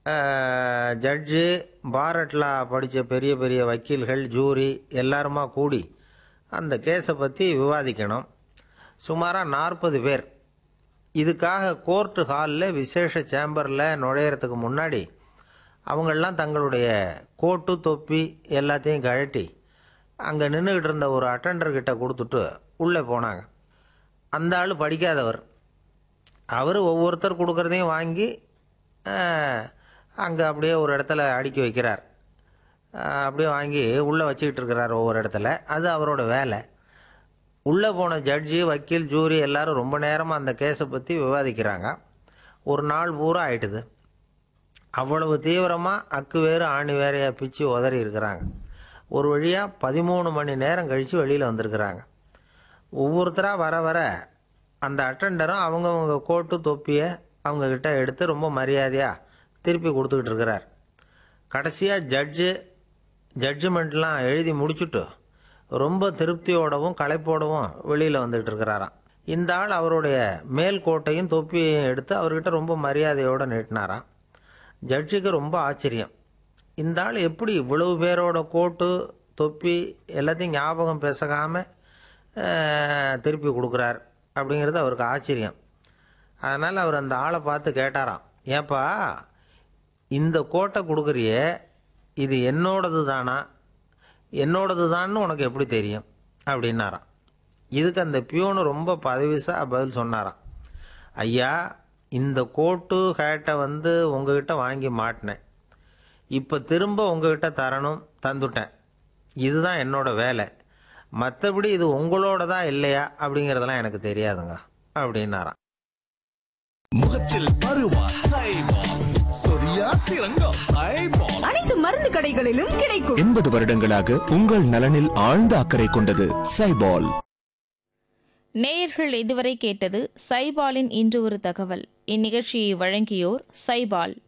judge பாரட்லா படித்த பெரிய பெரிய வக்கீல்கள் ஜூரி எல்லாருமா கூடி அந்த கேஸை பற்றி விவாதிக்கணும் சுமாராக நாற்பது பேர் இதுக்காக கோர்ட்டு ஹாலில் விசேஷ சேம்பரில் நுழையிறதுக்கு முன்னாடி அவங்கெல்லாம் தங்களுடைய கோட்டு தொப்பி எல்லாத்தையும் கழட்டி அங்கே நின்றுக்கிட்டு இருந்த ஒரு அட்டண்டர்கிட்ட கொடுத்துட்டு உள்ளே போனாங்க அந்த ஆள் படிக்காதவர் அவர் ஒவ்வொருத்தர் கொடுக்குறதையும் வாங்கி அங்கே அப்படியே ஒரு இடத்துல அடுக்கி வைக்கிறார் அஹ், அப்படியே வாங்கி உள்ளே வச்சுக்கிட்டு இருக்கிறார் ஒவ்வொரு இடத்துல அது அவரோட வேலை உள்ளே போன ஜட்ஜி வக்கீல் ஜூரி எல்லாரும் ரொம்ப நேரமாக அந்த கேஸை பற்றி விவாதிக்கிறாங்க ஒரு நாள் பூரா ஆயிட்டுது அவ்வளவு தீவிரமாக அக்கு வேறு ஆணி வேறையாக பிச்சு உதறி இருக்கிறாங்க ஒரு வழியாக பதிமூணு மணி நேரம் கழித்து வெளியில் வந்திருக்கிறாங்க ஒவ்வொருத்தராக வர வர அந்த அட்டெண்டரும் அவங்கவங்க கோட்டு தொப்பியை அவங்கக்கிட்ட எடுத்து ரொம்ப மரியாதையாக திருப்பி கொடுத்துக்கிட்டு இருக்கிறார் கடைசியாக ஜட்ஜு ஜட்ஜ்மெண்ட்லாம் எழுதி முடிச்சுட்டு ரொம்ப திருப்தியோடவும் களைப்போடவும் வெளியில் வந்துகிட்டு இருக்கிறாராம் இந்த ஆள் அவருடைய மேல் கோட்டையும் தொப்பியையும் எடுத்து அவர்கிட்ட ரொம்ப மரியாதையோடு நீட்டினாராம் ஜட்ஜுக்கு ரொம்ப ஆச்சரியம் இந்த ஆள் எப்படி இவ்வளவு பேரோட கோட்டு தொப்பி எல்லாத்தையும் ஞாபகம் பேசகாமல் திருப்பி கொடுக்குறார் அப்படிங்கிறது அவருக்கு ஆச்சரியம் அதனால் அவர் அந்த ஆளை பார்த்து கேட்டாராம் ஏப்பா இந்த கோட்டை கொடுக்குறியே இது என்னோடது தானா என்னோடது தான்னு உனக்கு எப்படி தெரியும் அப்படின்னாராம் இதுக்கு அந்த பியூனு ரொம்ப பதவிசாக பதில் சொன்னாராம் ஐயா இந்த கோட்டு ஹேட்டை வந்து உங்ககிட்ட வாங்கி மாட்டினேன் இப்போ திரும்ப உங்ககிட்ட தரணும் தந்துட்டேன் இதுதான் என்னோட வேலை மற்றபடி இது உங்களோட தான் இல்லையா அப்படிங்கிறதெல்லாம் எனக்கு தெரியாதுங்க அப்படின்னாராம் முகத்தில் பருவா சைபால் சொரியா சிறங்கம் சைபால் அனைத்து மருந்து கடைகளிலும் கிடைக்கும் எண்பது வருடங்களாக உங்கள் நலனில் ஆழ்ந்த அக்கறை கொண்டது சைபால் நேயர்கள் இதுவரை கேட்டது சைபாலின் இன்று ஒரு தகவல் இந்நிகழ்ச்சியை வழங்கியோர் சைபால்